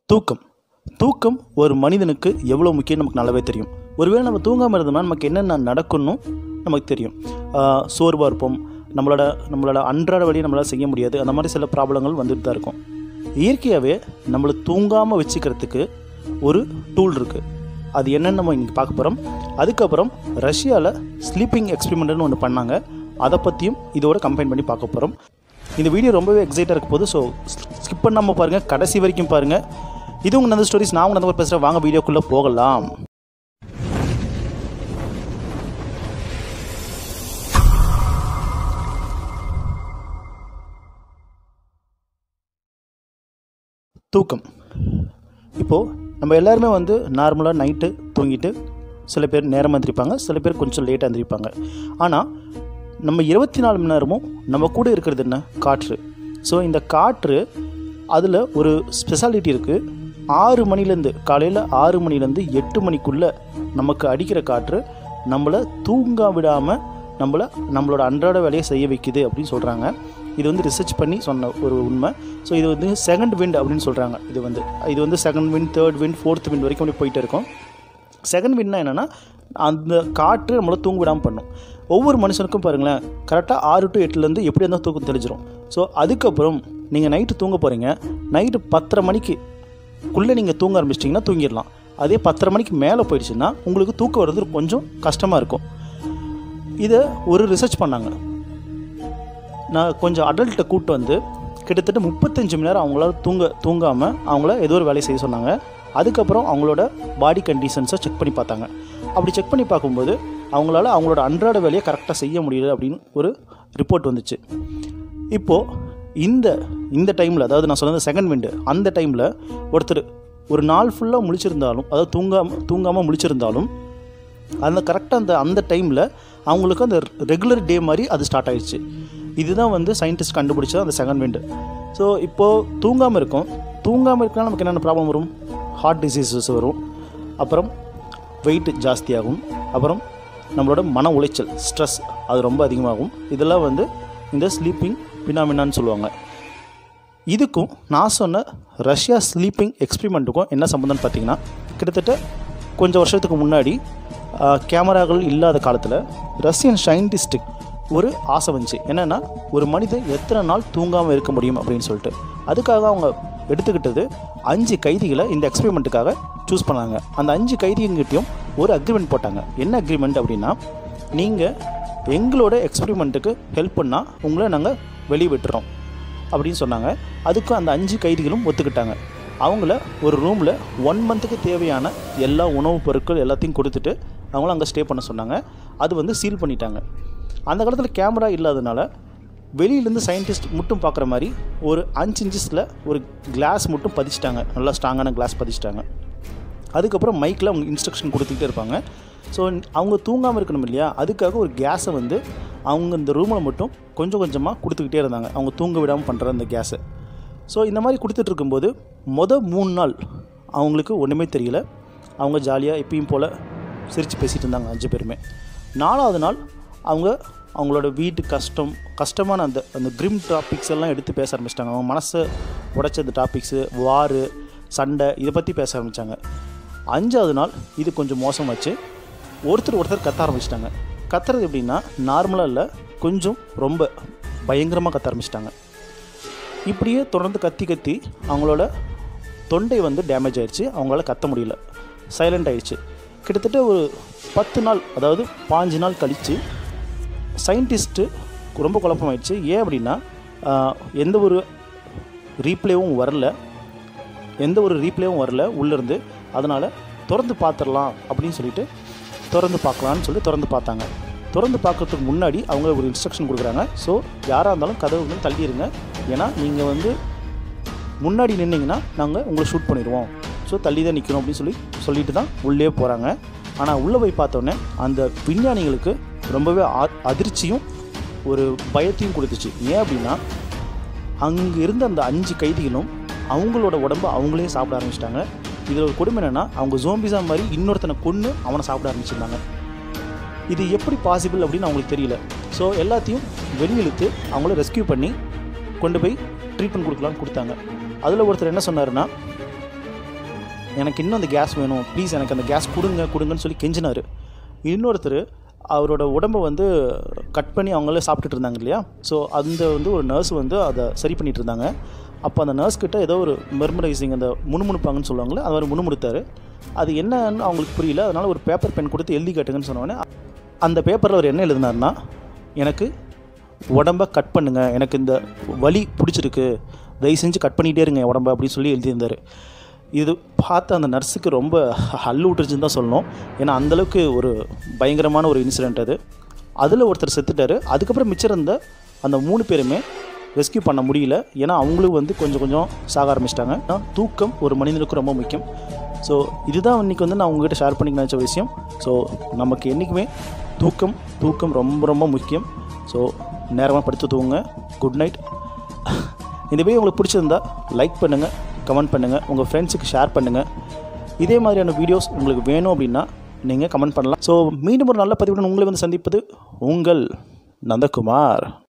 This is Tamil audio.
தூக்கம் தூக்கம் ஒரு மனிதனுக்கு எவ்வளோ முக்கியம் நமக்கு நல்லாவே தெரியும் ஒருவேளை நம்ம தூங்காமல் இருந்தோம்னா நமக்கு என்னென்ன நடக்கணும் நமக்கு தெரியும் ஆஹ் சோர்வாக இருப்போம் நம்மளோட நம்மளோட அன்றாட வழியை நம்மளால் செய்ய முடியாது அந்த மாதிரி சில ப்ராப்ளங்கள் வந்துட்டு தான் இருக்கும் இயற்கையாகவே நம்மளை தூங்காமல் வச்சுக்கிறதுக்கு ஒரு டூல் இருக்குது அது என்னன்னு நம்ம இன்றைக்கி பார்க்க போகிறோம் அதுக்கப்புறம் ரஷ்யாவில் ஸ்லீப்பிங் எக்ஸ்பெரிமெண்ட்னு ஒன்று பண்ணாங்க அதை பற்றியும் இதோட கம்பைன் பண்ணி பார்க்க போகிறோம் இந்த வீடியோ ரொம்பவே எக்ஸைட்டாக இருக்க போது ஸோ ஸ்கிப் பண்ணாமல் பாருங்கள் கடைசி வரைக்கும் பாருங்கள் இது உங்கள் நல்ல ஸ்டோரிஸ் நான் உங்கள் நம்பர் பேசுகிறேன் வாங்க வீடியோக்குள்ளே போகலாம் தூக்கம் இப்போது நம்ம எல்லாருமே வந்து நார்மலாக நைட்டு தூங்கிட்டு சில பேர் நேரமாக எந்திரிப்பாங்க சில பேர் கொஞ்சம் லேட்டாக எந்திரிப்பாங்க ஆனால் நம்ம இருபத்தி நாலு மணி நேரமும் நம்ம கூட இருக்கிறது என்ன காற்று ஸோ இந்த காற்று அதில் ஒரு ஸ்பெஷாலிட்டி இருக்குது ஆறு மணிலேருந்து காலையில் ஆறு மணிலேருந்து எட்டு மணிக்குள்ளே நமக்கு அடிக்கிற காற்று நம்மளை தூங்க விடாமல் நம்மளை நம்மளோட அன்றாட வேலையை செய்ய வைக்குது அப்படின்னு சொல்கிறாங்க இது வந்து ரிசர்ச் பண்ணி சொன்ன ஒரு உண்மை ஸோ இது வந்து செகண்ட் விண்ட் அப்படின்னு சொல்கிறாங்க இது வந்து இது வந்து second wind third wind fourth wind வரைக்கும் அப்படி போயிட்டு இருக்கும் செகண்ட் வின்னா என்னென்னா அந்த காற்று நம்மளை தூங்க விடாமல் பண்ணும் ஒவ்வொரு மனுஷனுக்கும் பாருங்களேன் கரெக்டாக ஆறு டு எட்டுலேருந்து எப்படி இருந்தால் தூக்கம் தெளிச்சிரும் ஸோ அதுக்கப்புறம் நீங்கள் நைட்டு தூங்க போகிறீங்க நைட்டு பத்தரை மணிக்கு குள்ளே நீங்கள் தூங்க ஆரம்பிச்சிட்டிங்கன்னா தூங்கிடலாம் அதே பத்தரை மணிக்கு மேலே போயிடுச்சுன்னா உங்களுக்கு தூக்கம் வர்றது கொஞ்சம் கஷ்டமாக இருக்கும் இதை ஒரு ரிசர்ச் பண்ணாங்க நான் கொஞ்சம் அடல்ட்டை கூப்பிட்டு வந்து கிட்டத்தட்ட முப்பத்தஞ்சு மணி நேரம் அவங்களால தூங்க தூங்காமல் அவங்கள ஏதோ ஒரு வேலையை செய்ய சொன்னாங்க அதுக்கப்புறம் அவங்களோட பாடி கண்டிஷன்ஸை செக் பண்ணி பார்த்தாங்க அப்படி செக் பண்ணி பார்க்கும்போது அவங்களால அவங்களோட அன்றாட வேலையை கரெக்டாக செய்ய முடியல அப்படின்னு ஒரு ரிப்போர்ட் வந்துச்சு இப்போது இந்த இந்த டைமில் அதாவது நான் சொன்னது செகண்ட் விண்டு அந்த டைமில் ஒருத்தர் ஒரு நாள் ஃபுல்லாக முழிச்சிருந்தாலும் அதாவது தூங்காமல் தூங்காமல் முழிச்சிருந்தாலும் அந்த கரெக்டாக அந்த அந்த டைமில் அவங்களுக்கு அந்த ரெகுலர் டே மாதிரி அது ஸ்டார்ட் ஆயிடுச்சு இதுதான் வந்து சயின்டிஸ்ட் கண்டுபிடிச்சது அந்த செகண்ட் விண்டு ஸோ இப்போது தூங்காமல் இருக்கும் தூங்காமல் இருக்கனால நமக்கு என்னென்ன ப்ராப்ளம் வரும் ஹார்ட் டிசீசஸ் வரும் அப்புறம் வெயிட் ஜாஸ்தியாகும் அப்புறம் நம்மளோட மன உளைச்சல் ஸ்ட்ரெஸ் அது ரொம்ப அதிகமாகும் இதெல்லாம் வந்து இந்த ஸ்லீப்பிங் பினாமினான்னு சொல்லுவாங்க இதுக்கும் நான் சொன்ன ரஷ்யா ஸ்லீப்பிங் எக்ஸ்பிரிமெண்ட்டுக்கும் என்ன சம்மந்தம்னு பார்த்தீங்கன்னா கிட்டத்தட்ட கொஞ்சம் வருஷத்துக்கு முன்னாடி ஆஹ், கேமராக்கள் இல்லாத காலத்தில் ரஷ்யன் சயின்டிஸ்ட்டுக்கு ஒரு ஆசை வந்துச்சு என்னென்னா ஒரு மனிதன் எத்தனை நாள் தூங்காமல் இருக்க முடியும் அப்படின்னு சொல்லிட்டு அதுக்காக அவங்க எடுத்துக்கிட்டது அஞ்சு கைதிகளை இந்த எக்ஸ்பெரிமெண்ட்டுக்காக சூஸ் பண்ணாங்க அந்த அஞ்சு கைதிங்கிட்டையும் ஒரு அக்ரிமெண்ட் போட்டாங்க என்ன அக்ரிமெண்ட் அப்படின்னா நீங்கள் எங்களோட எக்ஸ்பெரிமெண்ட்டுக்கு ஹெல்ப் பண்ணால் உங்களை நாங்கள் வெளியே விட்டுறோம் அப்படின்னு சொன்னாங்க அதுக்கு அந்த அஞ்சு கைதிகளும் ஒத்துக்கிட்டாங்க அவங்கள ஒரு ரூமில் ஒன் மந்த்துக்கு தேவையான எல்லா உணவுப் பொருட்கள் எல்லாத்தையும் கொடுத்துட்டு அவங்கள அங்கே ஸ்டே பண்ண சொன்னாங்க அது வந்து சீல் பண்ணிட்டாங்க அந்த காலத்தில் கேமரா இல்லாதனால வெளியிலேருந்து சயின்டிஸ்ட் மட்டும் பார்க்குற மாதிரி ஒரு அஞ்சு இன்ச்சஸில் ஒரு கிளாஸ் மட்டும் பதிச்சிட்டாங்க நல்லா ஸ்ட்ராங்கான கிளாஸ் பதிச்சிட்டாங்க அதுக்கப்புறம் மைக்கில் அவங்க இன்ஸ்ட்ரக்ஷன் கொடுத்துக்கிட்டே இருப்பாங்க ஸோ அவங்க தூங்காமல் இருக்கணும் இல்லையா அதுக்காக ஒரு கேஸை வந்து அவங்க இந்த ரூமில் மட்டும் கொஞ்சம் கொஞ்சமாக கொடுத்துக்கிட்டே இருந்தாங்க அவங்க தூங்க விடாமல் பண்ணுற அந்த கேஸை ஸோ இந்த மாதிரி கொடுத்துட்டு இருக்கும்போது மொதல் மூணு நாள் அவங்களுக்கு ஒன்றுமே தெரியல அவங்க ஜாலியாக எப்பயும் போல் சிரித்து பேசிகிட்டு இருந்தாங்க அஞ்சு பேருமே நாலாவது நாள் அவங்க அவங்களோட வீட்டு கஷ்டம் கஷ்டமான அந்த அந்த கிரிம் டாபிக்ஸ் எல்லாம் எடுத்து பேச ஆரம்பிச்சிட்டாங்க அவங்க மனசை உடைச்ச அந்த டாபிக்ஸு வார் சண்டை இதை பற்றி பேச ஆரம்பித்தாங்க அஞ்சாவது நாள் இது கொஞ்சம் மோசமாச்சு ஒருத்தர் ஒருத்தர் கத்த ஆரம்பிச்சிட்டாங்க கத்துறது எப்படின்னா நார்மலாக இல்லை கொஞ்சம் ரொம்ப பயங்கரமாக கத்த ஆரம்பிச்சிட்டாங்க இப்படியே தொடர்ந்து கத்தி கத்தி அவங்களோட தொண்டை வந்து டேமேஜ் ஆயிடுச்சு அவங்களால கத்த முடியல சைலண்ட் ஆயிடுச்சு கிட்டத்தட்ட ஒரு பத்து நாள் அதாவது பாஞ்சு நாள் கழித்து சயின்டிஸ்ட்டு ரொம்ப குழப்பமாயிடுச்சு ஏன் அப்படின்னா ஆஹ், எந்த ஒரு ரீப்ளேவும் வரல எந்த ஒரு ரீப்ளேவும் வரல உள்ளேருந்து அதனால் திறந்து பார்த்துடலாம் அப்படின்னு சொல்லிட்டு திறந்து பார்க்கலான்னு சொல்லி திறந்து பார்த்தாங்க திறந்து பார்க்கறதுக்கு முன்னாடி அவங்க ஒரு இன்ஸ்ட்ரக்ஷன் கொடுக்குறாங்க ஸோ யாராக இருந்தாலும் கதவு வந்து தள்ளிடுங்க ஏன்னா நீங்கள் வந்து முன்னாடி நின்னீங்கன்னா நாங்கள் உங்களை ஷூட் பண்ணிடுவோம் ஸோ தள்ளி தான் நிற்கணும் அப்படின்னு சொல்லி சொல்லிட்டு தான் உள்ளே போகிறாங்க ஆனால் உள்ளே போய் பார்த்தோன்னே அந்த விஞ்ஞானிகளுக்கு ரொம்பவே ஆ- அதிர்ச்சியும் ஒரு பயத்தையும் கொடுத்துச்சு ஏன் அப்படின்னா அங்கே இருந்த அந்த அஞ்சு கைதிகளும் அவங்களோட உடம்ப அவங்களே சாப்பிட ஆரம்பிச்சிட்டாங்க இதில் ஒரு கொடுமை என்னென்னா அவங்க ஜோம்பிஸா மாதிரி இன்னொருத்தனை கொன்று அவனை சாப்பிட ஆரம்பிச்சிருந்தாங்க இது எப்படி பாசிபிள் அப்படின்னு அவங்களுக்கு தெரியல ஸோ எல்லாத்தையும் வெளியிழுத்து அவங்கள ரெஸ்க்யூ பண்ணி கொண்டு போய் ட்ரீட்மெண்ட் கொடுக்கலான்னு கொடுத்தாங்க அதில் ஒருத்தர் என்ன சொன்னாருன்னா எனக்கு இன்னும் அந்த கேஸ் வேணும் ப்ளீஸ் எனக்கு அந்த கேஸ் கொடுங்க கொடுங்கன்னு சொல்லி கெஞ்சினார் இன்னொருத்தர் அவரோட உடம்பை வந்து கட் பண்ணி அவங்களே சாப்பிட்டுட்டு இருந்தாங்க இல்லையா ஸோ அந்த வந்து ஒரு நர்ஸ் வந்து அதை சரி பண்ணிட்டு இருந்தாங்க அப்போ அந்த நர்ஸ் கிட்ட ஏதோ ஒரு மெர்மரைசிங் அந்த முணுமுணுப்பாங்கன்னு சொல்லுவாங்களே அது மாதிரி முணுமுணுத்தாரு அது என்னன்னு அவங்களுக்கு புரியல அதனால் ஒரு பேப்பர் பென் கொடுத்து எழுதி காட்டுங்கன்னு சொன்னோடனே அந்த பேப்பரில் அவர் என்ன எழுதினார்னா எனக்கு உடம்ப கட் பண்ணுங்க எனக்கு இந்த வலி பிடிச்சிருக்கு தயவு செஞ்சு கட் பண்ணிகிட்டே இருங்க என் உடம்ப அப்படின்னு சொல்லி எழுதியிருந்தார் இது பார்த்து அந்த நர்ஸுக்கு ரொம்ப ஹல்லு விட்டுருச்சுன்னு தான் சொல்லணும் ஏன்னா அந்தளவுக்கு ஒரு பயங்கரமான ஒரு இன்சிடெண்ட் அது அதில் ஒருத்தர் செத்துட்டார் அதுக்கப்புறம் மிச்சம் இருந்த அந்த மூணு பேருமே ரெஸ்க்யூ பண்ண முடியல ஏன்னா அவங்களும் வந்து கொஞ்சம் கொஞ்சம் சாக ஆரம்பிச்சிட்டாங்க ஆனா, தூக்கம் ஒரு மனிதனுக்கு ரொம்ப முக்கியம் ஸோ இதுதான் இன்றைக்கி வந்து நான் உங்ககிட்ட ஷேர் பண்ணிக்க நினச்ச விஷயம் ஸோ நமக்கு என்றைக்குமே தூக்கம் தூக்கம் ரொம்ப ரொம்ப முக்கியம் ஸோ நேரமாக படுத்து தூங்குங்க குட் நைட் இந்த வீடியோ உங்களுக்கு பிடிச்சிருந்தா லைக் பண்ணுங்கள் கமெண்ட் பண்ணுங்கள் உங்கள் ஃப்ரெண்ட்ஸுக்கு ஷேர் பண்ணுங்கள் இதே மாதிரியான வீடியோஸ் உங்களுக்கு வேணும் அப்படின்னா நீங்கள் கமெண்ட் பண்ணலாம் ஸோ மீண்டும் ஒரு நல்ல பதிவுடன் உங்களை வந்து சந்திப்பது உங்கள் நந்தகுமார்